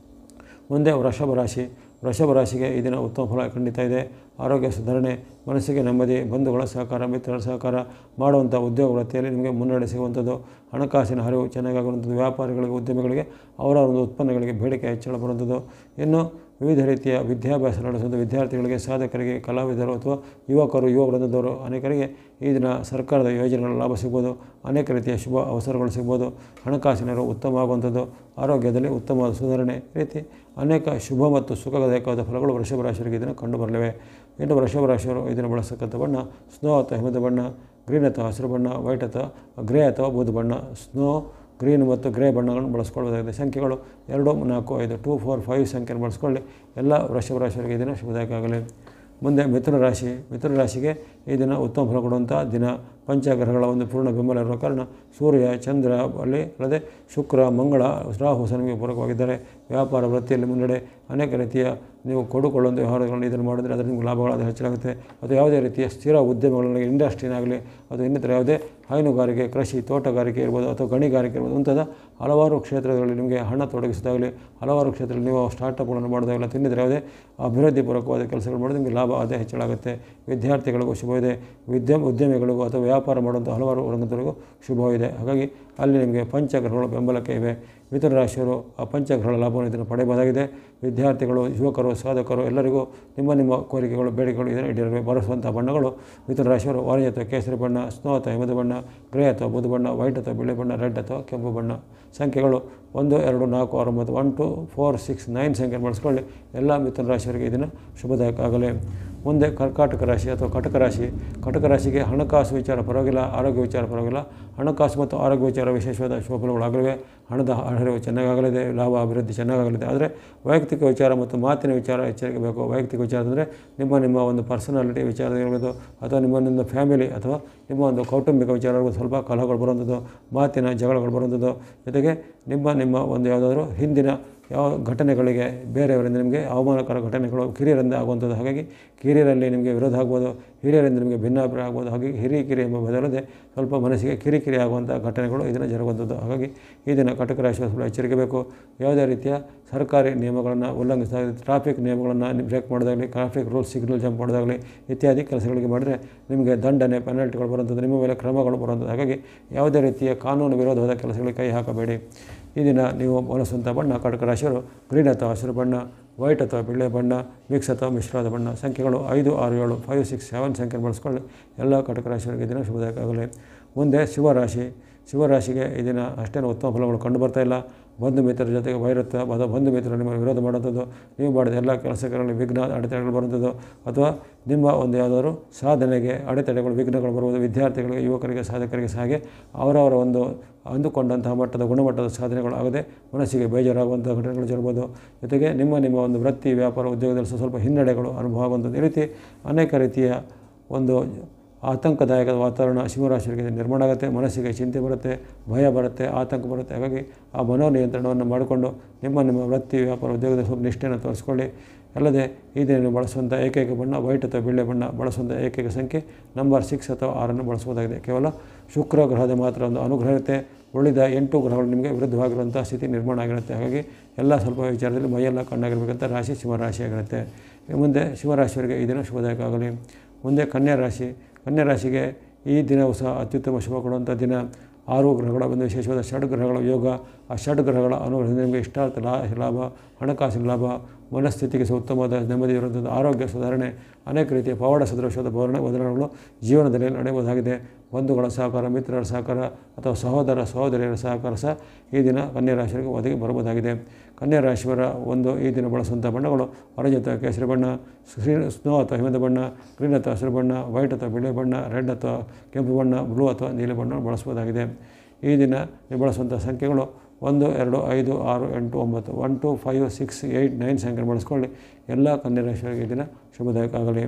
ಮುಂದೆ ವೃಷಭ ರಾಶಿ ವೃಷಭ ರಾಶಿಗೆ ಈ ದಿನ ಉತ್ತಮ ಫಲ ಖಂಡಿತ ಇದೆ ಆರೋಗ್ಯ ಸುಧಾರಣೆ ಮನಸ್ಸಿಗೆ ನೆಮ್ಮದಿ ಬಂಧುಗಳ ಸಹಕಾರ ಮಿತ್ರರ ಸಹಕಾರ ಮಾಡುವಂಥ ಉದ್ಯೋಗ ವೃತ್ತಿಯಲ್ಲಿ ನಿಮಗೆ ಮುನ್ನಡೆ ಸಿಗುವಂಥದ್ದು ಹಣಕಾಸಿನ ಹರಿವು ಚೆನ್ನಾಗಾಗುವಂಥದ್ದು ವ್ಯಾಪಾರಿಗಳಿಗೆ ಉದ್ಯಮಿಗಳಿಗೆ ಅವರ ಒಂದು ಉತ್ಪನ್ನಗಳಿಗೆ ಬೇಡಿಕೆ ಹೆಚ್ಚಳ ಬರುವಂಥದ್ದು ಇನ್ನು ವಿವಿಧ ರೀತಿಯ ವಿದ್ಯಾಭ್ಯಾಸ ನಡೆಸುವಂಥ ವಿದ್ಯಾರ್ಥಿಗಳಿಗೆ ಸಾಧಕರಿಗೆ ಕಲಾವಿದರು ಅಥವಾ ಯುವಕರು ಯುವ ವೃಂದದವರು ಅನೇಕರಿಗೆ ಈ ದಿನ ಸರ್ಕಾರದ ಯೋಜನೆಗಳ ಲಾಭ ಸಿಗ್ಬೋದು ಅನೇಕ ರೀತಿಯ ಶುಭ ಅವಸರಗಳು ಸಿಗ್ಬೋದು ಹಣಕಾಸಿನ ಉತ್ತಮ ಆಗುವಂಥದ್ದು ಆರೋಗ್ಯದಲ್ಲಿ ಉತ್ತಮವಾದ ಸುಧಾರಣೆ ರೀತಿ ಅನೇಕ ಶುಭ ಮತ್ತು ಸುಖದಾಯಕವಾದ ಫಲಗಳು ವೃಷಭ ರಾಶಿಯವರಿಗೆ ಇದನ್ನು ಕಂಡುಬರಲಿವೆ ಇನ್ನು ವೃಷಭ ರಾಶಿಯವರು ಇದನ್ನು ಬಳಸತಕ್ಕಂಥ ಬಣ್ಣ ಸ್ನೋ ಅಥವಾ ಹಿಮದ ಬಣ್ಣ ಗ್ರೀನ್ ಅಥವಾ ಹಸಿರು ಬಣ್ಣ ವೈಟ್ ಅಥವಾ ಗ್ರೇ ಅಥವಾ ಬೂದು ಬಣ್ಣ ಸ್ನೋ ಗ್ರೀನ್ ಮತ್ತು ಗ್ರೇ ಬಣ್ಣಗಳನ್ನು ಬಳಸ್ಕೊಳ್ಬೋದಾಗಿದೆ ಸಂಖ್ಯೆಗಳು ಎರಡು ನಾಲ್ಕು ಐದು ಟೂ ಫೋರ್ ಫೈವ್ ಸಂಖ್ಯೆಯನ್ನು ಬಳಸ್ಕೊಳ್ಳಿ ಎಲ್ಲ ವೃಷಭ ರಾಶಿಯವರಿಗೆ ಈ ದಿನ ಶುಭದಾಯಕ ಆಗಲಿ ಮುಂದೆ ಮಿಥುನ ರಾಶಿ ಮಿಥುನ ರಾಶಿಗೆ ಈ ದಿನ ಉತ್ತಮ ಫಲ ಕೊಡುವಂಥ ದಿನ ಪಂಚಗ್ರಹಗಳ ಒಂದು ಪೂರ್ಣ ಬೆಂಬಲ ಇರುವ ಕಾರಣ ಸೂರ್ಯ ಚಂದ್ರ ಅಲ್ಲಿ ಅಲ್ಲದೆ ಶುಕ್ರ ಮಂಗಳ ರಾಹು ಸಹ ನಿಮಗೆ ಪೂರಕವಾಗಿದ್ದಾರೆ ವ್ಯಾಪಾರ ವೃತ್ತಿಯಲ್ಲಿ ಮುನ್ನಡೆ ಅನೇಕ ರೀತಿಯ ನೀವು ಕೊಡುಕೊಳ್ಳುವಂಥ ವ್ಯವಹಾರಗಳನ್ನು ಇದನ್ನು ಮಾಡಿದರೆ ಅದರಿಂದ ನಿಮಗೆ ಲಾಭಗಳಾದ ಹೆಚ್ಚಾಗುತ್ತೆ ಅಥವಾ ಯಾವುದೇ ರೀತಿಯ ಸ್ಥಿರ ಉದ್ಯಮಗಳಲ್ಲಿ ಇಂಡಸ್ಟ್ರಿನಾಗಲಿ ಅಥವಾ ಇನ್ನಿತರ ಯಾವುದೇ ಹೈನುಗಾರಿಕೆ ಕೃಷಿ ತೋಟಗಾರಿಕೆ ಇರ್ಬೋದು ಅಥವಾ ಗಣಿಗಾರಿಕೆ ಇರ್ಬೋದು ಮುಂತಾದ ಹಲವಾರು ಕ್ಷೇತ್ರಗಳಲ್ಲಿ ನಿಮಗೆ ಹಣ ತೊಡಗಿಸಿದಾಗಲಿ ಹಲವಾರು ಕ್ಷೇತ್ರದಲ್ಲಿ ನೀವು ಸ್ಟಾರ್ಟಪ್ಗಳನ್ನು ಮಾಡಿದಾಗಲಿ ಅಥವಾ ಇನ್ನಿತರ ಯಾವುದೇ ಅಭಿವೃದ್ಧಿಪೂರ್ವಕವಾದ ಕೆಲಸಗಳು ಮಾಡಿದ್ರೆ ನಿಮಗೆ ಲಾಭ ಆದಾಯ ಹೆಚ್ಚಳಾಗುತ್ತೆ ವಿದ್ಯಾರ್ಥಿಗಳಿಗೂ ಶುಭವಿದೆ ವಿದ್ಯಾ ಉದ್ಯಮಿಗಳಿಗೂ ಅಥವಾ ವ್ಯಾಪಾರ ಮಾಡುವಂಥ ಹಲವಾರು ರಂಗದವರಿಗೂ ಶುಭವಿದೆ ಹಾಗಾಗಿ ಅಲ್ಲಿ ನಿಮಗೆ ಪಂಚಗ್ರಹಗಳು ಬೆಂಬಲಕ್ಕೆ ಇವೆ ಮಿಥುನ ರಾಶಿಯವರು ಆ ಪಂಚಗ್ರಹಗಳ ಲಾಭವನ್ನು ಇದನ್ನು ಪಡೆಯಬಹುದಾಗಿದೆ ವಿದ್ಯಾರ್ಥಿಗಳು ಯುವಕರು ಸಾಧಕರು ಎಲ್ಲರಿಗೂ ನಿಮ್ಮ ನಿಮ್ಮ ಕೋರಿಕೆಗಳು ಬೇಡಿಕೆಗಳು ಇದನ್ನು ಈಡೇರಬೇಕು ಬರೆಸುವಂಥ ಬಣ್ಣಗಳು ಮಿಥುನ ರಾಶಿಯವರು ಆರೆಂಜ್ ಅಥವಾ ಕೇಸರಿ ಬಣ್ಣ ಸ್ನೋ ಅಥವಾ ಹಿಮದ ಬಣ್ಣ ಗ್ರೇ ಅಥವಾ ಬುಧ ಬಣ್ಣ ವೈಟ್ ಅಥವಾ ಬಿಳಿ ಬಣ್ಣ ರೆಡ್ ಅಥವಾ ಕೆಂಪು ಬಣ್ಣ ಸಂಖ್ಯೆಗಳು ಒಂದು ಎರಡು ನಾಲ್ಕು ಆರು ಮತ್ತು one two four six nine ಸಂಖ್ಯೆ ಬಳಸ್ಕೊಳ್ಳಿ ಎಲ್ಲ ಮಿಥುನ ರಾಶಿಯವರಿಗೆ ಇದನ್ನು ಶುಭದಾಯಕ ಆಗಲಿ ಮುಂದೆ ಕರ್ಕಾಟಕ ರಾಶಿ ಅಥವಾ ಕಟಕ ರಾಶಿ ಕಟಕ ರಾಶಿಗೆ ಹಣಕಾಸು ವಿಚಾರ ಪರವಾಗಿಲ್ಲ ಆರೋಗ್ಯ ವಿಚಾರ ಪರವಾಗಿಲ್ಲ ಹಣಕಾಸು ಮತ್ತು ಆರೋಗ್ಯ ವಿಚಾರ ವಿಶೇಷವಾದ ಶುಭಫಲಗಳಾಗಲಿವೆ ಹಣದ ಹರಿವು ಚೆನ್ನಾಗಾಗಲಿದೆ ಲಾಭ ಅಭಿವೃದ್ಧಿ ಚೆನ್ನಾಗಾಗಲಿದೆ ಆದರೆ ವೈಯಕ್ತಿಕ ವಿಚಾರ ಮತ್ತು ಮಾತಿನ ವಿಚಾರ ಎಚ್ಚರಿಕೆ ಬೇಕು ವೈಯಕ್ತಿಕ ವಿಚಾರ ಅಂದರೆ ನಿಮ್ಮ ನಿಮ್ಮ ಒಂದು ಪರ್ಸನಾಲಿಟಿ ವಿಚಾರ ಇರ್ಬೋದು ಅಥವಾ ನಿಮ್ಮ ನಿಮ್ಮ ಫ್ಯಾಮಿಲಿ ಅಥವಾ ನಿಮ್ಮ ಒಂದು ಕೌಟುಂಬಿಕ ವಿಚಾರಗಳು ಸ್ವಲ್ಪ ಕಲಹಗಳು ಬರುವಂಥದ್ದು ಮಾತಿನ ಜಗಳಗಳು ಬರುವಂಥದ್ದು ಜೊತೆಗೆ ನಿಮ್ಮ ನಿಮ್ಮ ಒಂದು ಯಾವುದಾದ್ರೂ ಹಿಂದಿನ ಯಾವ ಘಟನೆಗಳಿಗೆ ಬೇರೆಯವರಿಂದ ನಿಮಗೆ ಅವಮಾನಕರ ಘಟನೆಗಳು ಕಿರಿಯರಿಂದ ಆಗುವಂಥದ್ದು ಹಾಗಾಗಿ ಕಿರಿಯರಲ್ಲಿ ನಿಮಗೆ ವಿರೋಧ ಆಗ್ಬೋದು ಹಿರಿಯರಿಂದ ನಿಮಗೆ ಭಿನ್ನಾಭಿಪ್ರಾಯ ಆಗ್ಬೋದು ಹಾಗಾಗಿ ಹಿರಿಯ ಕಿರಿ ಎಂಬ ಬದಲದೆ ಸ್ವಲ್ಪ ಮನಸ್ಸಿಗೆ ಕಿರಿಕಿರಿ ಆಗುವಂಥ ಘಟನೆಗಳು ಇದನ್ನು ಜರುಗುವಂಥದ್ದು ಹಾಗಾಗಿ ಈ ದಿನ ಕಟಕ ರಾಶಿ ಸ್ವಲ್ಪ ಎಚ್ಚರಿಕೆ ಬೇಕು ಯಾವುದೇ ರೀತಿಯ ಸರ್ಕಾರಿ ನಿಯಮಗಳನ್ನು ಉಲ್ಲಂಘಿಸಿದಾಗ ಟ್ರಾಫಿಕ್ ನಿಯಮಗಳನ್ನು ಬ್ರೇಕ್ ಮಾಡೋದಾಗಲಿ ಟ್ರಾಫಿಕ್ ರೂಲ್ಸ್ ಸಿಗ್ನಲ್ ಜಂಪ್ ಮಾಡೋದಾಗಲಿ ಇತ್ಯಾದಿ ಕೆಲಸಗಳಿಗೆ ಮಾಡಿದರೆ ನಿಮಗೆ ದಂಡನೆ ಪೆನಾಲ್ಟಿಗಳು ಬರುವಂಥದ್ದು ನಿಮ್ಮ ಮೇಲೆ ಕ್ರಮಗಳು ಬರುವಂಥದ್ದು ಹಾಗಾಗಿ ಯಾವುದೇ ರೀತಿಯ ಕಾನೂನು ವಿರೋಧವಾದ ಕೆಲಸಗಳಿಗೆ ಕೈ ಹಾಕಬೇಡಿ ಈ ದಿನ ನೀವು ಬಳಸುವಂಥ ಬಣ್ಣ ಕಟಕ ರಾಶಿಯವರು ಗ್ರೀನ್ ಅಥವಾ ಹಸಿರು ಬಣ್ಣ ವೈಟ್ ಅಥವಾ ಬಿಳೆ ಬಣ್ಣ ಮಿಕ್ಸ್ ಅಥವಾ ಮಿಶ್ರವಾದ ಬಣ್ಣ ಸಂಖ್ಯೆಗಳು ಐದು ಆರು ಏಳು ಫೈವ್ ಸಿಕ್ಸ್ ಸೆವೆನ್ ಸಂಖ್ಯೆ ಬಳಸ್ಕೊಳ್ಳಿ ಎಲ್ಲ ಕಟಕ ರಾಶಿಯವರಿಗೆ ಈ ದಿನ ಶುಭದಾಯಕ ಆಗಲಿ ಮುಂದೆ ಶಿವರಾಶಿ ಶಿವರಾಶಿಗೆ ಈ ದಿನ ಅಷ್ಟೇನು ಉತ್ತಮ ಫಲಗಳು ಕಂಡು ಬರ್ತಾ ಇಲ್ಲ ಬಂಧು ಮಿತ್ರರ ಜೊತೆಗೆ ವೈರತ್ವ ಅಥವಾ ಬಂಧು ಮಿತ್ರರು ನಿಮ್ಮನ್ನು ವಿರೋಧ ಮಾಡುವಂಥದ್ದು ನೀವು ಮಾಡಿದ ಎಲ್ಲ ಕೆಲಸಗಳಲ್ಲಿ ವಿಘ್ನ ಅಡೆತಡೆಗಳು ಬರುವಂಥದ್ದು ಅಥವಾ ನಿಮ್ಮ ಒಂದು ಯಾವುದಾದ್ರು ಸಾಧನೆಗೆ ಅಡೆತಡೆಗಳು ವಿಘ್ನಗಳು ಬರುವುದು ವಿದ್ಯಾರ್ಥಿಗಳಿಗೆ ಯುವಕರಿಗೆ ಸಾಧಕರಿಗೆ ಸಹ ಹಾಗೆ ಅವರವರ ಒಂದು ಅಂದುಕೊಂಡಂತಹ ಮಟ್ಟದ ಗುಣಮಟ್ಟದ ಸಾಧನೆಗಳು ಆಗದೆ ಮನಸ್ಸಿಗೆ ಬೇಜಾರಾಗುವಂಥ ಘಟನೆಗಳು ಜರಬಹುದು ಜೊತೆಗೆ ನಿಮ್ಮ ನಿಮ್ಮ ಒಂದು ವೃತ್ತಿ ವ್ಯಾಪಾರ ಉದ್ಯೋಗದಲ್ಲಿ ಸಹ ಸ್ವಲ್ಪ ಹಿನ್ನಡೆಗಳು ಅನುಭವ ಆಗುವಂಥದ್ದು ಈ ರೀತಿ ಅನೇಕ ರೀತಿಯ ಒಂದು ಆತಂಕದಾಯಕ ವಾತಾವರಣ ಶಿವರಾಶಿಯವರಿಗೆ ನಿರ್ಮಾಣ ಆಗುತ್ತೆ ಮನಸ್ಸಿಗೆ ಚಿಂತೆ ಬರುತ್ತೆ ಭಯ ಬರುತ್ತೆ ಆತಂಕ ಬರುತ್ತೆ ಹಾಗಾಗಿ ಆ ಮನೋನಿಯಂತ್ರಣವನ್ನು ಮಾಡಿಕೊಂಡು ನಿಮ್ಮ ನಿಮ್ಮ ವೃತ್ತಿ ವ್ಯಾಪಾರ ಉದ್ಯೋಗದ ಸ್ವಲ್ಪ ನಿಷ್ಠೆಯನ್ನು ತೋರಿಸ್ಕೊಳ್ಳಿ ಅಲ್ಲದೆ ಈ ದಿನ ನೀವು ಬಳಸುವಂಥ ಏಕೈಕ ಬಣ್ಣ ವೈಟ್ ಅಥವಾ ಬಿಳೆ ಬಣ್ಣ ಬಳಸುವಂಥ ಏಕೈಕ ಸಂಖ್ಯೆ ನಂಬರ್ ಸಿಕ್ಸ್ ಅಥವಾ ಆರನ್ನು ಬಳಸಬಹುದಾಗಿದೆ ಕೇವಲ ಶುಕ್ರ ಗ್ರಹದ ಮಾತ್ರ ಒಂದು ಅನುಗ್ರಹ ಇರುತ್ತೆ ಉಳಿದ ಎಂಟು ಗ್ರಹಗಳು ನಿಮಗೆ ವಿರುದ್ಧವಾಗಿರುವಂಥ ಸ್ಥಿತಿ ನಿರ್ಮಾಣ ಆಗಿರುತ್ತೆ ಹಾಗಾಗಿ ಎಲ್ಲ ಸ್ವಲ್ಪ ವಿಚಾರದಲ್ಲಿ ಮೈಯೆಲ್ಲ ಕಣ್ಣಾಗಿರ್ಬೇಕಂತ ರಾಶಿ ಶಿವರಾಶಿಯಾಗಿರುತ್ತೆ ಮುಂದೆ ಶಿವರಾಶಿಯವರಿಗೆ ಈ ದಿನ ಶುಭದಾಯಕ ಆಗಲಿ ಮುಂದೆ ಕನ್ಯಾ ರಾಶಿ ಕನ್ಯಾ ರಾಶಿಗೆ ಈ ದಿನವೂ ಸಹ ಅತ್ಯುತ್ತಮ ಶುಭ ಕೊಡುವಂಥ ದಿನ ಆರು ಗ್ರಹಗಳ ಒಂದು ವಿಶೇಷವಾದ ಷಡ್ ಗ್ರಹಗಳ ಯೋಗ ಆ ಷಡ್ ಗ್ರಹಗಳ ಅನುಗ್ರಹದಿಂದ ನಿಮಗೆ ಇಷ್ಟಾರ್ಥ ಲಾ ಲಾಭ ಹಣಕಾಸಿನ ಲಾಭ ಮನಸ್ಥಿತಿಗೆ ಸಹ ಉತ್ತಮವಾದ ನೆಮ್ಮದಿ ಇರುವಂಥದ್ದು ಆರೋಗ್ಯ ಸುಧಾರಣೆ ಅನೇಕ ರೀತಿಯ ಪವಾಡ ಸದೃಶವಾದ ಬದಲ ಬದಲಾವಣೆಗಳು ಜೀವನದಲ್ಲಿ ನಡೆಯಬಹುದಾಗಿದೆ ಬಂಧುಗಳ ಸಹಕಾರ ಮಿತ್ರರ ಸಹಕಾರ ಅಥವಾ ಸಹೋದರ ಸಹೋದರಿಯರ ಸಹಕಾರ ಸಹ ಈ ದಿನ ಕನ್ಯಾ ರಾಶಿಯವರಿಗೆ ಒದಗಿ ಬರಬಹುದಾಗಿದೆ ಕನ್ಯಾ ರಾಶಿಯವರ ಒಂದು ಈ ದಿನ ಬಳಸುವಂಥ ಬಣ್ಣಗಳು ಆರೆಂಜ್ ಅಥವಾ ಕೇಸರಿ ಬಣ್ಣ ಸ್ಕ್ರೀ ಸ್ನೋ ಅಥವಾ ಹಿಮದ ಬಣ್ಣ ಗ್ರೀನ್ ಅಥವಾ ಹಸಿರು ಬಣ್ಣ ವೈಟ್ ಅಥವಾ ಬಿಳಿ ಬಣ್ಣ ರೆಡ್ ಅಥವಾ ಕೆಂಪು ಬಣ್ಣ ಬ್ಲೂ ಅಥವಾ ನೀಲಿ ಬಣ್ಣ ಬಳಸಬಹುದಾಗಿದೆ ಈ ದಿನ ನೀವು ಬಳಸುವಂಥ ಸಂಖ್ಯೆಗಳು ಒಂದು ಎರಡು ಐದು ಆರು ಎಂಟು ಒಂಬತ್ತು one two five six eight nine ಸಂಖ್ಯೆ ಬಳಸ್ಕೊಳ್ಳಿ ಎಲ್ಲ ಕನ್ಯಾ ರಾಶಿಯವರಿಗೆ ಈ ದಿನ ಶುಭದಾಯಕ ಆಗಲಿ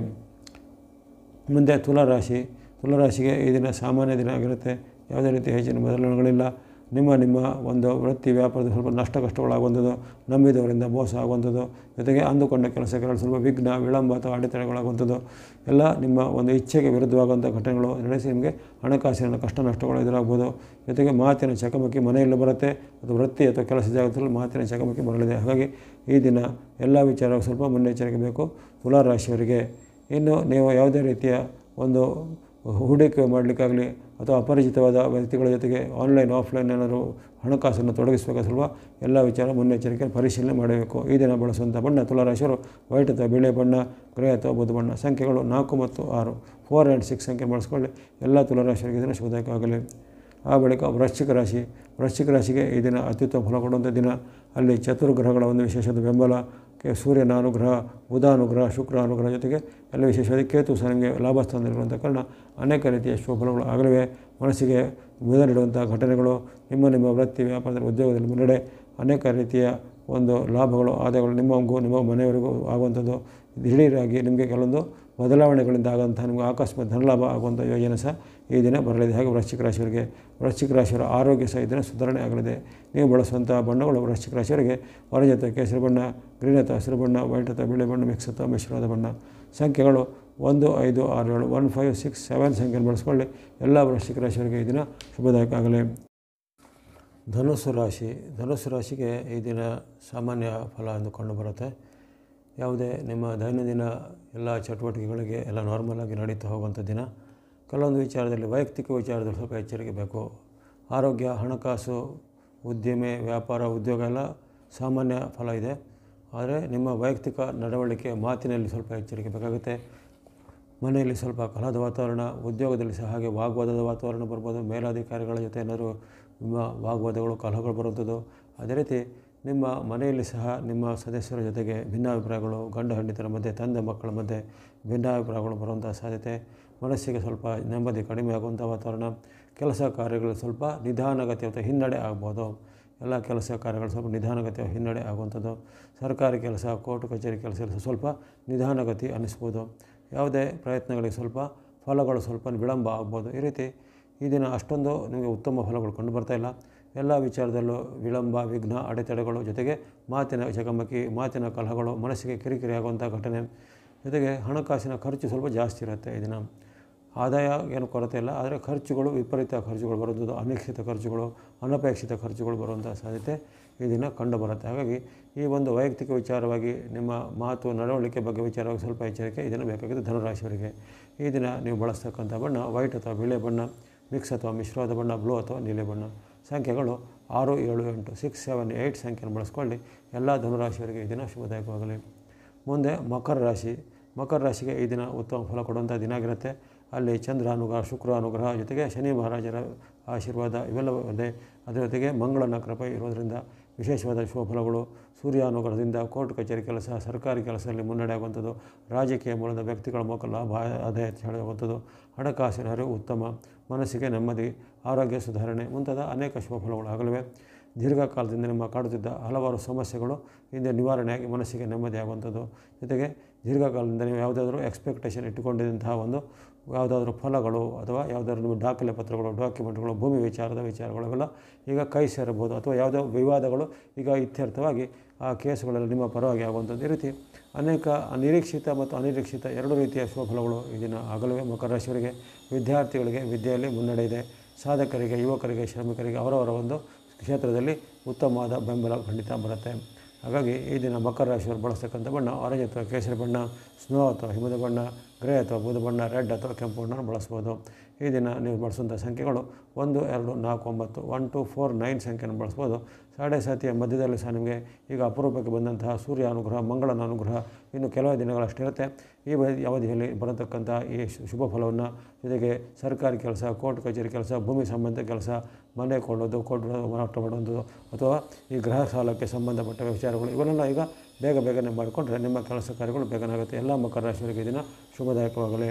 ಮುಂದೆ ತುಲಾರಾಶಿ ತುಲಾರಾಶಿಗೆ ಈ ದಿನ ಸಾಮಾನ್ಯ ದಿನ ಆಗಿರುತ್ತೆ ಯಾವುದೇ ರೀತಿ ಹೆಚ್ಚಿನ ಬದಲಾವಣೆಗಳಿಲ್ಲ ನಿಮ್ಮ ನಿಮ್ಮ ಒಂದು ವೃತ್ತಿ ವ್ಯಾಪಾರದ ಸ್ವಲ್ಪ ನಷ್ಟ ಕಷ್ಟಗಳಾಗುವಂಥದ್ದು ನಂಬಿದವರಿಂದ ಮೋಸ ಆಗುವಂಥದ್ದು ಜೊತೆಗೆ ಅಂದುಕೊಂಡ ಕೆಲಸಗಳಲ್ಲಿ ಸ್ವಲ್ಪ ವಿಘ್ನ ವಿಳಂಬ ಅಥವಾ ಅಡೆತಡೆಗಳಾಗುವಂಥದ್ದು ಎಲ್ಲ ನಿಮ್ಮ ಒಂದು ಇಚ್ಛೆಗೆ ವಿರುದ್ಧವಾಗುವಂಥ ಘಟನೆಗಳು ನಡೆಸಿ ನಿಮಗೆ ಹಣಕಾಸಿನ ಕಷ್ಟ ನಷ್ಟಗಳು ಎದುರಾಗ್ಬೋದು ಜೊತೆಗೆ ಮಾತಿನ ಚಕಮಕಿ ಮನೆಯಲ್ಲಿ ಬರುತ್ತೆ ಅಥವಾ ವೃತ್ತಿ ಅಥವಾ ಕೆಲಸ ಜಾಗದಲ್ಲಿ ಮಾತಿನ ಚಕಮಕಿ ಬರಲಿದೆ ಹಾಗಾಗಿ ಈ ದಿನ ಎಲ್ಲ ವಿಚಾರಕ್ಕೂ ಸ್ವಲ್ಪ ಮುನ್ನೆಚ್ಚರಿಕೆ ಬೇಕು ತುಲಾರಾಶಿಯವರಿಗೆ ಇನ್ನು ನೀವು ಯಾವುದೇ ರೀತಿಯ ಒಂದು ಹೂಡಿಕೆ ಮಾಡಲಿಕ್ಕಾಗಲಿ ಅಥವಾ ಅಪರಿಚಿತವಾದ ವ್ಯಕ್ತಿಗಳ ಜೊತೆಗೆ ಆನ್ಲೈನ್ ಆಫ್ಲೈನ್ ಏನಾದರೂ ಹಣಕಾಸನ್ನು ತೊಡಗಿಸಬೇಕಾದ್ರೆ ಸ್ವಲ್ಪ ಎಲ್ಲ ವಿಚಾರ ಮುನ್ನೆಚ್ಚರಿಕೆ ಪರಿಶೀಲನೆ ಮಾಡಬೇಕು ಈ ದಿನ ಬಳಸುವಂಥ ಬಣ್ಣ ತುಲಾರಾಶಿಯವರು ವೈಟ್ ಅಥವಾ ಬಿಳೆ ಬಣ್ಣ ಗ್ರೇ ಅಥವಾ ಬುಧ ಬಣ್ಣ ಸಂಖ್ಯೆಗಳು ನಾಲ್ಕು ಮತ್ತು ಆರು ಫೋರ್ ಆ್ಯಂಡ್ ಸಿಕ್ಸ್ ಸಂಖ್ಯೆ ಬಳಸ್ಕೊಳ್ಳಿ ಎಲ್ಲ ತುಲಾರಾಶಿಯವರಿಗೆ ಇದನ್ನು ಶುಭದಾಯಕ ಆಗಲಿ ಆ ಬಳಿಕ ವೃಶ್ಚಿಕ ರಾಶಿ ವೃಶ್ಚಿಕ ರಾಶಿಗೆ ಈ ದಿನ ಅತ್ಯುತ್ತಮ ಫಲ ಕೊಡುವಂಥ ದಿನ ಅಲ್ಲಿ ಚತುರ್ಗ್ರಹಗಳ ಒಂದು ವಿಶೇಷದ ಬೆಂಬಲ ಕೆ ಸೂರ್ಯನ ಅನುಗ್ರಹ ಬುಧ ಅನುಗ್ರಹ ಶುಕ್ರ ಅನುಗ್ರಹ ಜೊತೆಗೆ ಎಲ್ಲ ವಿಶೇಷವಾಗಿ ಕೇತು ಸಹ ನಿಮಗೆ ಲಾಭಸ್ಥಾನದಲ್ಲಿರುವಂಥ ಕಾರಣ ಅನೇಕ ರೀತಿಯ ಶುಭಫಲಗಳು ಆಗಲಿವೆ ಮನಸ್ಸಿಗೆ ಮುದ ನೀಡುವಂಥ ಘಟನೆಗಳು ನಿಮ್ಮ ನಿಮ್ಮ ವೃತ್ತಿ ವ್ಯಾಪಾರದಲ್ಲಿ ಉದ್ಯೋಗದಲ್ಲಿ ಮುನ್ನಡೆ ಅನೇಕ ರೀತಿಯ ಒಂದು ಲಾಭಗಳು ಆದಾಯಗಳು ನಿಮಗೂ ನಿಮ್ಮ ಮನೆಯವರಿಗೂ ಆಗುವಂಥದ್ದು ದಿಢೀರಾಗಿ ನಿಮಗೆ ಕೆಲವೊಂದು ಬದಲಾವಣೆಗಳಿಂದ ಆಗುವಂಥ ನಿಮಗೆ ಆಕಸ್ಮಿಕ ಧನಲಾಭ ಆಗುವಂಥ ಯೋಜನೆ ಸಹ ಈ ದಿನ ಬರಲಿದೆ ಹಾಗೆ ವೃಶ್ಚಿಕ ರಾಶಿಯವರಿಗೆ ವೃಶ್ಚಿಕ ರಾಶಿಯವರ ಆರೋಗ್ಯ ಸಹ ಈ ದಿನ ಸುಧಾರಣೆ ಆಗಲಿದೆ ನೀವು ಬಳಸುವಂಥ ಬಣ್ಣಗಳು ವೃಶ್ಚಿಕ ರಾಶಿಯವರಿಗೆ ವರಜ ಅಥವಾ ಕೇಸರಿ ಬಣ್ಣ ಗ್ರೀನ್ ಅಥವಾ ಹಸಿರು ಬಣ್ಣ ವೈಟ್ ಅಥವಾ ಬಿಳಿ ಬಣ್ಣ ಮಿಕ್ಸ್ ಅಥವಾ ಮಿಶ್ರವಾದ ಬಣ್ಣ ಸಂಖ್ಯೆಗಳು ಒಂದು ಐದು ಆರು ಏಳು ಒನ್ ಫೈವ್ ಸಿಕ್ಸ್ ಸೆವೆನ್ ಸಂಖ್ಯೆಯನ್ನು ಬಳಸ್ಕೊಳ್ಳಿ ಎಲ್ಲ ವೃಶ್ಚಿಕ ರಾಶಿಯವರಿಗೆ ಈ ದಿನ ಶುಭದಾಯಕ ಆಗಲಿ ಧನುಸ್ಸು ರಾಶಿ ಧನುಸ್ಸು ರಾಶಿಗೆ ಈ ದಿನ ಸಾಮಾನ್ಯ ಫಲ ಎಂದು ಕಂಡುಬರುತ್ತೆ ಯಾವುದೇ ನಿಮ್ಮ ದೈನಂದಿನ ಎಲ್ಲ ಚಟುವಟಿಕೆಗಳಿಗೆ ಎಲ್ಲ ನಾರ್ಮಲಾಗಿ ನಡೀತಾ ಹೋಗುವಂಥ ದಿನ ಕೆಲವೊಂದು ವಿಚಾರದಲ್ಲಿ ವೈಯಕ್ತಿಕ ವಿಚಾರದಲ್ಲಿ ಸ್ವಲ್ಪ ಎಚ್ಚರಿಕೆ ಬೇಕು ಆರೋಗ್ಯ ಹಣಕಾಸು ಉದ್ಯಮೆ ವ್ಯಾಪಾರ ಉದ್ಯೋಗ ಎಲ್ಲ ಸಾಮಾನ್ಯ ಫಲ ಇದೆ ಆದರೆ ನಿಮ್ಮ ವೈಯಕ್ತಿಕ ನಡವಳಿಕೆ ಮಾತಿನಲ್ಲಿ ಸ್ವಲ್ಪ ಎಚ್ಚರಿಕೆ ಬೇಕಾಗುತ್ತೆ ಮನೆಯಲ್ಲಿ ಸ್ವಲ್ಪ ಕಲಹದ ವಾತಾವರಣ ಉದ್ಯೋಗದಲ್ಲಿ ಸಹ ಹಾಗೆ ವಾಗ್ವಾದದ ವಾತಾವರಣ ಬರ್ಬೋದು ಮೇಲಾಧಿಕಾರಿಗಳ ಜೊತೆ ಏನಾದರೂ ನಿಮ್ಮ ವಾಗ್ವಾದಗಳು ಕಲಹಗಳು ಬರುವಂಥದ್ದು ಅದೇ ರೀತಿ ನಿಮ್ಮ ಮನೆಯಲ್ಲಿ ಸಹ ನಿಮ್ಮ ಸದಸ್ಯರ ಜೊತೆಗೆ ಭಿನ್ನಾಭಿಪ್ರಾಯಗಳು ಗಂಡ ಹೆಂಡತಿರ ಮಧ್ಯೆ ತಂದೆ ಮಕ್ಕಳ ಮಧ್ಯೆ ಭಿನ್ನಾಭಿಪ್ರಾಯಗಳು ಬರುವಂಥ ಸಾಧ್ಯತೆ ಮನಸ್ಸಿಗೆ ಸ್ವಲ್ಪ ನೆಮ್ಮದಿ ಕಡಿಮೆ ಆಗುವಂಥ ವಾತಾವರಣ ಕೆಲಸ ಕಾರ್ಯಗಳು ಸ್ವಲ್ಪ ನಿಧಾನಗತಿ ಅಥವಾ ಹಿನ್ನಡೆ ಆಗ್ಬೋದು ಎಲ್ಲ ಕೆಲಸ ಕಾರ್ಯಗಳು ಸ್ವಲ್ಪ ನಿಧಾನಗತಿ ಹಿನ್ನಡೆ ಆಗುವಂಥದ್ದು ಸರ್ಕಾರಿ ಕೆಲಸ ಕೋರ್ಟ್ ಕಚೇರಿ ಕೆಲಸ ಎಲ್ಲ ಸ್ವಲ್ಪ ನಿಧಾನಗತಿ ಅನ್ನಿಸ್ಬೋದು ಯಾವುದೇ ಪ್ರಯತ್ನಗಳಿಗೆ ಸ್ವಲ್ಪ ಫಲಗಳು ಸ್ವಲ್ಪ ವಿಳಂಬ ಆಗ್ಬೋದು ಈ ರೀತಿ ಈ ದಿನ ಅಷ್ಟೊಂದು ನಿಮಗೆ ಉತ್ತಮ ಫಲಗಳು ಕಂಡು ಬರ್ತಾ ಇಲ್ಲ ಎಲ್ಲ ವಿಚಾರದಲ್ಲೂ ವಿಳಂಬ ವಿಘ್ನ ಅಡೆತಡೆಗಳು ಜೊತೆಗೆ ಮಾತಿನ ಚಕಮಕಿ ಮಾತಿನ ಕಲಹಗಳು ಮನಸ್ಸಿಗೆ ಕಿರಿಕಿರಿ ಆಗುವಂಥ ಘಟನೆ ಜೊತೆಗೆ ಹಣಕಾಸಿನ ಖರ್ಚು ಸ್ವಲ್ಪ ಜಾಸ್ತಿ ಇರುತ್ತೆ ಈ ದಿನ ಆದಾಯ ಏನು ಕೊರತೆ ಇಲ್ಲ ಆದರೆ ಖರ್ಚುಗಳು ವಿಪರೀತ ಖರ್ಚುಗಳು ಬರುವುದು ಅನಿಶ್ಚಿತ ಖರ್ಚುಗಳು ಅನಪೇಕ್ಷಿತ ಖರ್ಚುಗಳು ಬರುವಂಥ ಸಾಧ್ಯತೆ ಈ ದಿನ ಕಂಡುಬರುತ್ತೆ ಹಾಗಾಗಿ ಈ ಒಂದು ವೈಯಕ್ತಿಕ ವಿಚಾರವಾಗಿ ನಿಮ್ಮ ಮಾತು ನಡವಳಿಕೆ ಬಗ್ಗೆ ವಿಚಾರವಾಗಿ ಸ್ವಲ್ಪ ಎಚ್ಚರಿಕೆ ಇದನ್ನು ಬೇಕಾಗಿದೆ ಧನುರಾಶಿಯವರಿಗೆ ಈ ದಿನ ನೀವು ಬಳಸ್ತಕ್ಕಂಥ ಬಣ್ಣ ವೈಟ್ ಅಥವಾ ಬಿಳೆ ಬಣ್ಣ ಮಿಕ್ಸ್ ಅಥವಾ ಮಿಶ್ರವಾದ ಬಣ್ಣ ಬ್ಲೂ ಅಥವಾ ನೀಲಿ ಬಣ್ಣ ಸಂಖ್ಯೆಗಳು ಆರು ಏಳು ಎಂಟು ಸಿಕ್ಸ್ ಸೆವೆನ್ ಏಯ್ಟ್ ಸಂಖ್ಯೆಯನ್ನು ಬಳಸ್ಕೊಳ್ಳಿ ಎಲ್ಲ ಧನುರಾಶಿಯವರಿಗೆ ಈ ದಿನ ಶುಭದಾಯಕವಾಗಲಿ ಮುಂದೆ ಮಕರ ರಾಶಿ ಮಕರ ರಾಶಿಗೆ ಈ ದಿನ ಉತ್ತಮ ಫಲ ಕೊಡುವಂಥ ದಿನ ಆಗಿರುತ್ತೆ ಅಲ್ಲಿ ಚಂದ್ರ ಅನುಗ್ರಹ ಶುಕ್ರ ಅನುಗ್ರಹ ಜೊತೆಗೆ ಶನಿ ಮಹಾರಾಜರ ಆಶೀರ್ವಾದ ಇವೆಲ್ಲವೂ ಇದೆ ಅದರ ಜೊತೆಗೆ ಮಂಗಳನ ಕೃಪೆ ಇರೋದರಿಂದ ವಿಶೇಷವಾದ ಶುಭ ಫಲಗಳು ಸೂರ್ಯ ಅನುಗ್ರಹದಿಂದ ಕೋರ್ಟ್ ಕಚೇರಿ ಕೆಲಸ ಸರ್ಕಾರಿ ಕೆಲಸದಲ್ಲಿ ಮುನ್ನಡೆ ಆಗುವಂಥದ್ದು ರಾಜಕೀಯ ಮೂಲದ ವ್ಯಕ್ತಿಗಳ ಮೂಲಕ ಲಾಭ ಆದಾಯ ಹೆಚ್ಚಳವಾಗುವಂಥದ್ದು ಹಣಕಾಸಿನ ಹರಿವು ಉತ್ತಮ ಮನಸ್ಸಿಗೆ ನೆಮ್ಮದಿ ಆರೋಗ್ಯ ಸುಧಾರಣೆ ಮುಂತಾದ ಅನೇಕ ಶುಭ ಫಲಗಳು ಆಗಲಿವೆ ದೀರ್ಘಕಾಲದಿಂದ ನಿಮ್ಮ ಕಾಡುತ್ತಿದ್ದ ಹಲವಾರು ಸಮಸ್ಯೆಗಳು ಹಿಂದೆ ನಿವಾರಣೆಯಾಗಿ ಮನಸ್ಸಿಗೆ ನೆಮ್ಮದಿ ಆಗುವಂಥದ್ದು ಜೊತೆಗೆ ದೀರ್ಘಕಾಲದಿಂದ ನೀವು ಯಾವುದಾದ್ರೂ ಎಕ್ಸ್ಪೆಕ್ಟೇಷನ್ ಇಟ್ಟುಕೊಂಡಿದ್ದಂತಹ ಒಂದು ಯಾವುದಾದ್ರೂ ಫಲಗಳು ಅಥವಾ ಯಾವುದಾದ್ರೂ ನಿಮ್ಮ ದಾಖಲೆ ಪತ್ರಗಳು ಡಾಕ್ಯುಮೆಂಟ್ಗಳು ಭೂಮಿ ವಿಚಾರದ ವಿಚಾರಗಳೆಲ್ಲ ಈಗ ಕೈ ಸೇರಬಹುದು ಅಥವಾ ಯಾವುದೋ ವಿವಾದಗಳು ಈಗ ಇತ್ಯರ್ಥವಾಗಿ ಆ ಕೇಸುಗಳೆಲ್ಲ ನಿಮ್ಮ ಪರವಾಗಿ ಆಗುವಂಥದ್ದು ಈ ರೀತಿ ಅನೇಕ ನಿರೀಕ್ಷಿತ ಮತ್ತು ಅನಿರೀಕ್ಷಿತ ಎರಡು ರೀತಿಯ ಶುಭ ಫಲಗಳು ಈ ದಿನ ಆಗಲಿವೆ ಮಕರ ರಾಶಿಯವರಿಗೆ ವಿದ್ಯಾರ್ಥಿಗಳಿಗೆ ವಿದ್ಯೆಯಲ್ಲಿ ಮುನ್ನಡೆ ಇದೆ ಸಾಧಕರಿಗೆ ಯುವಕರಿಗೆ ಶ್ರಮಿಕರಿಗೆ ಅವರವರ ಒಂದು ಕ್ಷೇತ್ರದಲ್ಲಿ ಉತ್ತಮವಾದ ಬೆಂಬಲ ಖಂಡಿತ ಬರುತ್ತೆ ಹಾಗಾಗಿ ಈ ದಿನ ಮಕರ ರಾಶಿಯವರು ಬಳಸ್ತಕ್ಕಂಥ ಬಣ್ಣ ಆರೆಂಜ್ ಅಥವಾ ಕೇಸರಿ ಬಣ್ಣ ಸ್ನೋ ಅಥವಾ ಹಿಮದ ಬಣ್ಣ ಗ್ರೇ ಅಥವಾ ಬೂದು ಬಣ್ಣ ರೆಡ್ ಅಥವಾ ಕೆಂಪು ಬಣ್ಣನ ಬಳಸ್ಬೋದು ಈ ದಿನ ನೀವು ಬಳಸುವಂಥ ಸಂಖ್ಯೆಗಳು ಒಂದು ಎರಡು ನಾಲ್ಕು ಒಂಬತ್ತು ಒನ್ ಟು ಫೋರ್ ನೈನ್ ಸಂಖ್ಯೆಯನ್ನು ಬಳಸ್ಬೋದು ಸಾಡೆ ಸಾತಿಯ ಮಧ್ಯದಲ್ಲಿ ಸಹ ನಿಮಗೆ ಈಗ ಅಪರೂಪಕ್ಕೆ ಬಂದಂತಹ ಸೂರ್ಯ ಅನುಗ್ರಹ ಮಂಗಳನ ಅನುಗ್ರಹ ಇನ್ನು ಕೆಲವೇ ದಿನಗಳಷ್ಟಿರುತ್ತೆ ಈ ಅವಧಿ ಅವಧಿಯಲ್ಲಿ ಬರತಕ್ಕಂಥ ಈ ಶು- ಶುಭ ಫಲವನ್ನು ಜೊತೆಗೆ ಸರ್ಕಾರಿ ಕೆಲಸ ಕೋರ್ಟ್ ಕಚೇರಿ ಕೆಲಸ ಭೂಮಿ ಸಂಬಂಧ ಕೆಲಸ ಮನೆ ಕೊಳ್ಳೋದು ಕೋರ್ಟ್ ಮಾರಾಟ ಮಾಡುವಂಥದ್ದು ಅಥವಾ ಈ ಗೃಹ ಸಾಲಕ್ಕೆ ಸಂಬಂಧಪಟ್ಟ ವಿಚಾರಗಳು ಇವನ್ನೆಲ್ಲ ಈಗ ಬೇಗ ಬೇಗನೆ ಮಾಡಿಕೊಂಡ್ರೆ ನಿಮ್ಮ ಕೆಲಸ ಕಾರ್ಯಗಳು ಬೇಗನೆ ಆಗುತ್ತೆ ಎಲ್ಲ ಮಕರ ರಾಶಿಯವರಿಗೆ ಈ ದಿನ ಶುಭದಾಯಕವಾಗಲಿ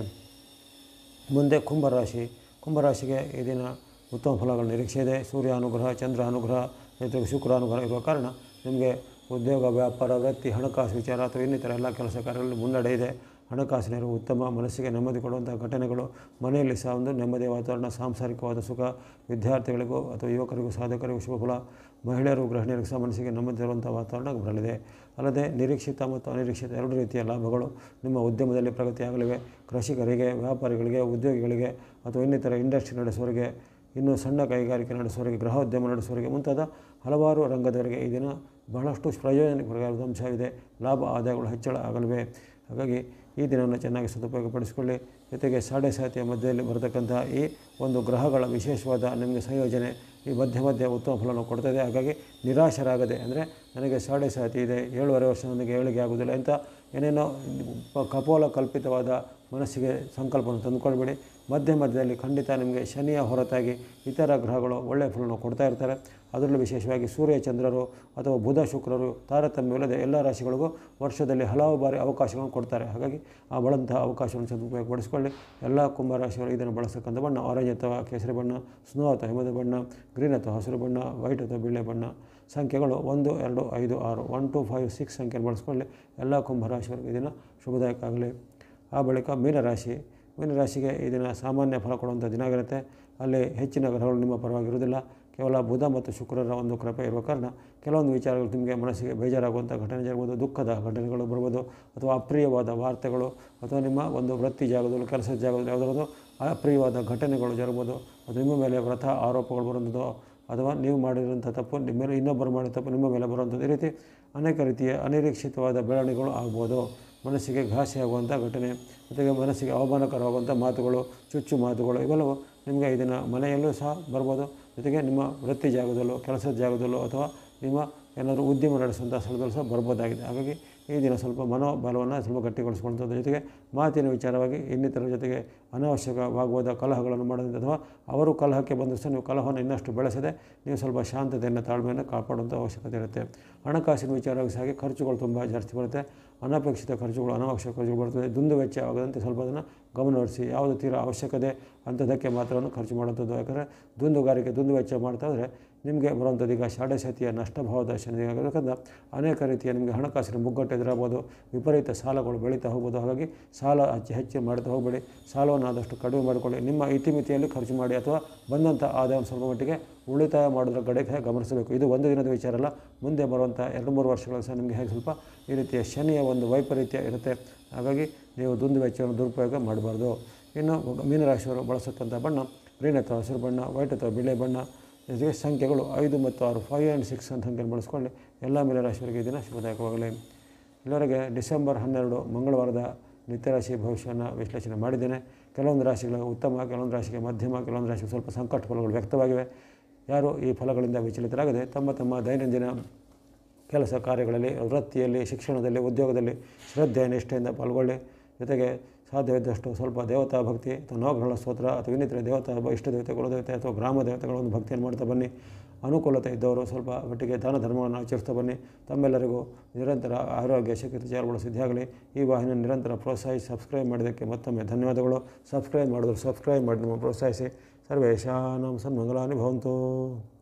ಮುಂದೆ ಕುಂಭರಾಶಿ ಕುಂಭರಾಶಿಗೆ ಈ ದಿನ ಉತ್ತಮ ಫಲಗಳ ನಿರೀಕ್ಷೆ ಇದೆ ಸೂರ್ಯ ಅನುಗ್ರಹ ಚಂದ್ರ ಅನುಗ್ರಹ ಜೊತೆಗೆ ಶುಕ್ರ ಅನುಗ್ರಹ ಇರುವ ಕಾರಣ ನಿಮಗೆ ಉದ್ಯೋಗ ವ್ಯಾಪಾರ ವೃತ್ತಿ ಹಣಕಾಸು ವಿಚಾರ ಅಥವಾ ಇನ್ನಿತರ ಎಲ್ಲ ಕೆಲಸ ಕಾರ್ಯಗಳಲ್ಲಿ ಮುನ್ನಡೆ ಇದೆ ಹಣಕಾಸಿನ ನೆರವು ಉತ್ತಮ ಮನಸ್ಸಿಗೆ ನೆಮ್ಮದಿ ಕೊಡುವಂಥ ಘಟನೆಗಳು ಮನೆಯಲ್ಲಿ ಸಹ ಒಂದು ನೆಮ್ಮದಿಯ ವಾತಾವರಣ ಸಾಂಸಾರಿಕವಾದ ಸುಖ ವಿದ್ಯಾರ್ಥಿಗಳಿಗೂ ಅಥವಾ ಯುವಕರಿಗೂ ಸಾಧಕರಿಗೂ ಶುಭ ಫಲ ಮಹಿಳೆಯರು ಗೃಹಿಣಿಯರಿಗೂ ಸಹ ಮನಸ್ಸಿಗೆ ನೆಮ್ಮದಿ ತರುವಂಥ ವಾತಾವರಣ ಬರಲಿದೆ ಅಲ್ಲದೆ ನಿರೀಕ್ಷಿತ ಮತ್ತು ಅನಿರೀಕ್ಷಿತ ಎರಡು ರೀತಿಯ ಲಾಭಗಳು ನಿಮ್ಮ ಉದ್ಯಮದಲ್ಲಿ ಪ್ರಗತಿಯಾಗಲಿವೆ ಕೃಷಿಕರಿಗೆ ವ್ಯಾಪಾರಿಗಳಿಗೆ ಉದ್ಯೋಗಿಗಳಿಗೆ ಅಥವಾ ಇನ್ನಿತರ ಇಂಡಸ್ಟ್ರಿ ನಡೆಸುವವರಿಗೆ ಇನ್ನು ಸಣ್ಣ ಕೈಗಾರಿಕೆ ನಡೆಸುವವರಿಗೆ ಗೃಹೋದ್ಯಮ ನಡೆಸುವವರಿಗೆ ಮುಂತಾದ ಹಲವಾರು ರಂಗದವರಿಗೆ ಈ ದಿನ ಬಹಳಷ್ಟು ಪ್ರಯೋಜನಕರವಾದ ಅಂಶವಿದೆ ಲಾಭ ಆದಾಯಗಳು ಹೆಚ್ಚಳ ಆಗಲಿವೆ ಹಾಗಾಗಿ ಈ ದಿನವನ್ನು ಚೆನ್ನಾಗಿ ಸದುಪಯೋಗಪಡಿಸಿಕೊಳ್ಳಿ ಜೊತೆಗೆ ಸಾಡೆ ಸಾತಿಯ ಮಧ್ಯದಲ್ಲಿ ಬರತಕ್ಕಂಥ ಈ ಒಂದು ಗ್ರಹಗಳ ವಿಶೇಷವಾದ ನಿಮಗೆ ಸಂಯೋಜನೆ ಈ ಮಧ್ಯ ಮಧ್ಯ ಉತ್ತಮ ಫಲವನ್ನು ಕೊಡ್ತದೆ ಹಾಗಾಗಿ ನಿರಾಶರಾಗದೆ ಅಂದರೆ ನನಗೆ ಸಾಡೆ ಸಾತಿ ಇದೆ ಏಳುವರೆ ವರ್ಷ ನನಗೆ ಏಳಿಗೆ ಆಗುವುದಿಲ್ಲ ಅಂತ ಏನೇನೋ ಪ- ಕಪೋಲ ಕಲ್ಪಿತವಾದ ಮನಸ್ಸಿಗೆ ಸಂಕಲ್ಪವನ್ನು ತಂದುಕೊಳ್ಬೇಡಿ ಮಧ್ಯ ಮಧ್ಯದಲ್ಲಿ ಖಂಡಿತ ನಿಮಗೆ ಶನಿಯ ಹೊರತಾಗಿ ಇತರ ಗ್ರಹಗಳು ಒಳ್ಳೆಯ ಫಲವನ್ನು ಕೊಡ್ತಾ ಇರ್ತಾರೆ ಅದರಲ್ಲೂ ವಿಶೇಷವಾಗಿ ಸೂರ್ಯ ಚಂದ್ರರು ಅಥವಾ ಬುಧ ಶುಕ್ರರು ತಾರತಮ್ಯವಿಲ್ಲದೆ ಎಲ್ಲ ರಾಶಿಗಳಿಗೂ ವರ್ಷದಲ್ಲಿ ಹಲವು ಬಾರಿ ಅವಕಾಶಗಳನ್ನು ಕೊಡ್ತಾರೆ ಹಾಗಾಗಿ ಆ ಬಳಂತಹ ಅವಕಾಶವನ್ನು ಸದುಪಯೋಗಪಡಿಸಿಕೊಳ್ಳಿ ಎಲ್ಲ ಕುಂಭರಾಶಿಯವರು ಇದನ್ನು ಬಳಸತಕ್ಕಂಥ ಬಣ್ಣ ಆರೆಂಜ್ ಅಥವಾ ಕೇಸರಿ ಬಣ್ಣ ಸ್ನೋ ಅಥವಾ ಹಿಮದ ಬಣ್ಣ ಗ್ರೀನ್ ಅಥವಾ ಹಸಿರು ಬಣ್ಣ ವೈಟ್ ಅಥವಾ ಬಿಳೆ ಬಣ್ಣ ಸಂಖ್ಯೆಗಳು ಒಂದು ಎರಡು ಐದು ಆರು ಒನ್ ಟು ಫೈವ್ ಸಿಕ್ಸ್ ಸಂಖ್ಯೆಯನ್ನು ಬಳಸ್ಕೊಳ್ಳಿ ಎಲ್ಲ ಕುಂಭರಾಶಿಯವರಿಗೆ ಇದನ್ನು ಶುಭದಾಯಕ ಆಗಲಿ ಆ ಬಳಿಕ ಮೀನರಾಶಿ ಮೀನರಾಶಿಗೆ ಈ ದಿನ ಸಾಮಾನ್ಯ ಫಲ ಕೊಡುವಂಥ ದಿನ ಆಗಿರುತ್ತೆ ಅಲ್ಲಿ ಹೆಚ್ಚಿನ ಗ್ರಹಗಳು ನಿಮ್ಮ ಪರವಾಗಿರುವುದಿಲ್ಲ ಕೇವಲ ಬುಧ ಮತ್ತು ಶುಕ್ರರ ಒಂದು ಕೃಪೆ ಇರುವ ಕಾರಣ ಕೆಲವೊಂದು ವಿಚಾರಗಳು ನಿಮಗೆ ಮನಸ್ಸಿಗೆ ಬೇಜಾರಾಗುವಂಥ ಘಟನೆ ಜರುಗ್ಬೋದು ದುಃಖದ ಘಟನೆಗಳು ಬರ್ಬೋದು ಅಥವಾ ಅಪ್ರಿಯವಾದ ವಾರ್ತೆಗಳು ಅಥವಾ ನಿಮ್ಮ ಒಂದು ವೃತ್ತಿ ಜಾಗದಲ್ಲಿ ಕೆಲಸದ ಜಾಗದಲ್ಲಿ ಯಾವುದಾದ್ರು ಅಪ್ರಿಯವಾದ ಘಟನೆಗಳು ಜರುಗ್ಬೋದು ಅದು ನಿಮ್ಮ ಮೇಲೆ ವ್ರತ ಆರೋಪಗಳು ಬರುವಂಥದ್ದು ಅಥವಾ ನೀವು ಮಾಡಿರೋಂಥ ತಪ್ಪು ನಿಮ್ಮ ಮೇಲೆ ಇನ್ನೊಬ್ಬರು ಮಾಡಿದ ತಪ್ಪು ನಿಮ್ಮ ಮೇಲೆ ಬರುವಂಥದ್ದು ಈ ರೀತಿ ಅನೇಕ ರೀತಿಯ ಅನಿರೀಕ್ಷಿತವಾದ ಬೆಳವಣಿಗೆಗಳು ಆಗ್ಬೋದು ಮನಸ್ಸಿಗೆ ಘಾಸಿಯಾಗುವಂಥ ಘಟನೆ ಜೊತೆಗೆ ಮನಸ್ಸಿಗೆ ಅವಮಾನಕರವಾಗುವಂಥ ಮಾತುಗಳು ಚುಚ್ಚು ಮಾತುಗಳು ಇವೆಲ್ಲವೂ ನಿಮಗೆ ಇದನ್ನು ಮನೆಯಲ್ಲೂ ಸಹ ಬರ್ಬೋದು ಜೊತೆಗೆ ನಿಮ್ಮ ವೃತ್ತಿ ಜಾಗದಲ್ಲೂ ಕೆಲಸದ ಜಾಗದಲ್ಲೂ ಅಥವಾ ನಿಮ್ಮ ಏನಾದರೂ ಉದ್ಯಮ ನಡೆಸುವಂಥ ಸ್ಥಳದಲ್ಲೂ ಸಹ ಬರ್ಬೋದಾಗಿದೆ ಹಾಗಾಗಿ ಈ ದಿನ ಸ್ವಲ್ಪ ಮನೋಬಲವನ್ನು ಸ್ವಲ್ಪ ಗಟ್ಟಿಗೊಳಿಸ್ಕೊಳ್ಳುವಂಥದ್ದು ಜೊತೆಗೆ ಮಾತಿನ ವಿಚಾರವಾಗಿ ಇನ್ನಿತರ ಜೊತೆಗೆ ಅನಾವಶ್ಯಕವಾಗುವುದ ಕಲಹಗಳನ್ನು ಮಾಡೋದು ಅಥವಾ ಅವರು ಕಲಹಕ್ಕೆ ಬಂದರೂ ಸಹ ನೀವು ಕಲಹವನ್ನು ಇನ್ನಷ್ಟು ಬೆಳೆಸದೆ ನೀವು ಸ್ವಲ್ಪ ಶಾಂತತೆಯನ್ನು ತಾಳ್ಮೆಯನ್ನು ಕಾಪಾಡುವಂಥ ಅವಶ್ಯಕತೆ ಇರುತ್ತೆ ಹಣಕಾಸಿನ ವಿಚಾರವಾಗಿ ಸಹ ಖರ್ಚುಗಳು ತುಂಬ ಜಾಸ್ತಿ ಬರುತ್ತೆ ಅನಪೇಕ್ಷಿತ ಖರ್ಚುಗಳು ಅನಾವಶ್ಯಕ ಖರ್ಚುಗಳು ಬರ್ತದೆ ದುಂದು ವೆಚ್ಚ ಆಗದಂತೆ ಸ್ವಲ್ಪ ಅದನ್ನು ಗಮನಹರಿಸಿ ಯಾವುದು ತೀರಾ ಅವಶ್ಯಕತೆ ಅಂಥದ್ದಕ್ಕೆ ಮಾತ್ರವನ್ನು ಖರ್ಚು ಮಾಡುವಂಥದ್ದು ಯಾಕಂದರೆ ದುಂದುಗಾರಿಕೆ ದುಂದು ವೆಚ್ಚ ಮಾಡ್ತಾ ಇದ್ದರೆ ನಿಮಗೆ ಬರುವಂಥದ್ದು ಈಗ ಷಾಢಶತಿಯ ನಷ್ಟಭಾವದ ಶನಿ ಆಗಿರೋದ್ರಿಂದ ಅನೇಕ ರೀತಿಯ ನಿಮಗೆ ಹಣಕಾಸಿನ ಮುಗ್ಗಟ್ಟು ಎದುರಾಗ್ಬೋದು ವಿಪರೀತ ಸಾಲಗಳು ಬೆಳೀತಾ ಹೋಗ್ಬೋದು ಹಾಗಾಗಿ ಸಾಲ ಹೆಚ್ಚು ಹೆಚ್ಚು ಮಾಡ್ತಾ ಹೋಗಬೇಡಿ ಸಾಲವನ್ನು ಆದಷ್ಟು ಕಡಿಮೆ ಮಾಡಿಕೊಳ್ಳಿ ನಿಮ್ಮ ಇತಿಮಿತಿಯಲ್ಲಿ ಖರ್ಚು ಮಾಡಿ ಅಥವಾ ಬಂದಂಥ ಆದಾಯ ಸ್ವಲ್ಪ ಮಟ್ಟಿಗೆ ಉಳಿತಾಯ ಮಾಡೋದ್ರ ಕಡೆಗೆ ಗಮನಿಸಬೇಕು ಇದು ಒಂದು ದಿನದ ವಿಚಾರ ಅಲ್ಲ ಮುಂದೆ ಬರುವಂಥ ಎರಡು ಮೂರು ವರ್ಷಗಳ ಸಹ ನಿಮಗೆ ಹೇಗೆ ಸ್ವಲ್ಪ ಈ ರೀತಿಯ ಶನಿಯ ಒಂದು ವೈಪರೀತ್ಯ ಇರುತ್ತೆ ಹಾಗಾಗಿ ನೀವು ದುಂದು ವೆಚ್ಚವನ್ನು ದುರುಪಯೋಗ ಮಾಡಬಾರ್ದು ಇನ್ನು ಮೀನರಾಶಿಯವರು ಬಳಸತಕ್ಕಂಥ ಬಣ್ಣ ಗ್ರೀನ್ ಅಥವಾ ಹಸಿರು ಬಣ್ಣ ವೈಟ್ ಅಥವಾ ಬಿಳೆ ಬಣ್ಣ ಜೊತೆಗೆ ಸಂಖ್ಯೆಗಳು ಐದು ಮತ್ತು ಆರು ಫೈವ್ ಆ್ಯಂಡ್ ಸಿಕ್ಸ್ ಅಂತ ಸಂಖ್ಯೆಯನ್ನು ಬಳಸ್ಕೊಳ್ಳಿ ಎಲ್ಲ ಮೀನರಾಶಿಯವರಿಗೆ ಈ ದಿನ ಶುಭದಾಯಕವಾಗಲಿ ಇಲ್ಲಿವರೆಗೆ ಡಿಸೆಂಬರ್ ಹನ್ನೆರಡು ಮಂಗಳವಾರದ ನಿತ್ಯರಾಶಿ ಭವಿಷ್ಯವನ್ನು ವಿಶ್ಲೇಷಣೆ ಮಾಡಿದ್ದೇನೆ ಕೆಲವೊಂದು ರಾಶಿಗಳು ಉತ್ತಮ ಕೆಲವೊಂದು ರಾಶಿಗೆ ಮಧ್ಯಮ ಕೆಲವೊಂದು ರಾಶಿಗೆ ಸ್ವಲ್ಪ ಸಂಕಟ ಫಲಗಳು ವ್ಯಕ್ತವಾಗಿವೆ ಯಾರು ಈ ಫಲಗಳಿಂದ ವಿಚಲಿತರಾಗದೆ ತಮ್ಮ ತಮ್ಮ ದೈನಂದಿನ ಕೆಲಸ ಕಾರ್ಯಗಳಲ್ಲಿ ವೃತ್ತಿಯಲ್ಲಿ ಶಿಕ್ಷಣದಲ್ಲಿ ಉದ್ಯೋಗದಲ್ಲಿ ಶ್ರದ್ಧೆ ನಿಷ್ಠೆಯಿಂದ ಪಾಲ್ಗೊಳ್ಳಿ ಜೊತೆಗೆ ಸಾಧ್ಯವಿದ್ದಷ್ಟು ಸ್ವಲ್ಪ ದೇವತಾ ಭಕ್ತಿ ಅಥವಾ ನವಗ್ರಹಣ ಸ್ತೋತ್ರ ಅಥವಾ ಇನ್ನಿತರ ದೇವತಾ ಇಷ್ಟ ದೇವತೆ ಕುಲದೇವತೆ ಅಥವಾ ಗ್ರಾಮ ದೇವತೆಗಳ ಒಂದು ಭಕ್ತಿಯನ್ನು ಮಾಡ್ತಾ ಬನ್ನಿ ಅನುಕೂಲತೆ ಇದ್ದವರು ಸ್ವಲ್ಪ ಮಟ್ಟಿಗೆ ದಾನ ಧರ್ಮವನ್ನು ಆಚರಿಸ್ತಾ ಬನ್ನಿ ತಮ್ಮೆಲ್ಲರಿಗೂ ನಿರಂತರ ಆರೋಗ್ಯ ಶಕ್ತಿ ವಿಚಾರಗಳು ಸಿದ್ಧಿಯಾಗಲಿ ಈ ವಾಹಿನಿಯನ್ನು ನಿರಂತರ ಪ್ರೋತ್ಸಾಹಿಸಿ ಸಬ್ಸ್ಕ್ರೈಬ್ ಮಾಡಿದ್ದಕ್ಕೆ ಮತ್ತೊಮ್ಮೆ ಧನ್ಯವಾದಗಳು ಸಬ್ಸ್ಕ್ರೈಬ್ ಮಾಡಿದ್ರು ಸಬ್ಸ್ಕ್ರೈಬ್ ಮಾಡಿ ನಮ್ಮ ಪ್ರೋತ್ಸಾಹಿಸಿ ಸರ್ವೇಶಾನಂ ಸನ್ಮಂಗಲಾನಿ ಭವಂತು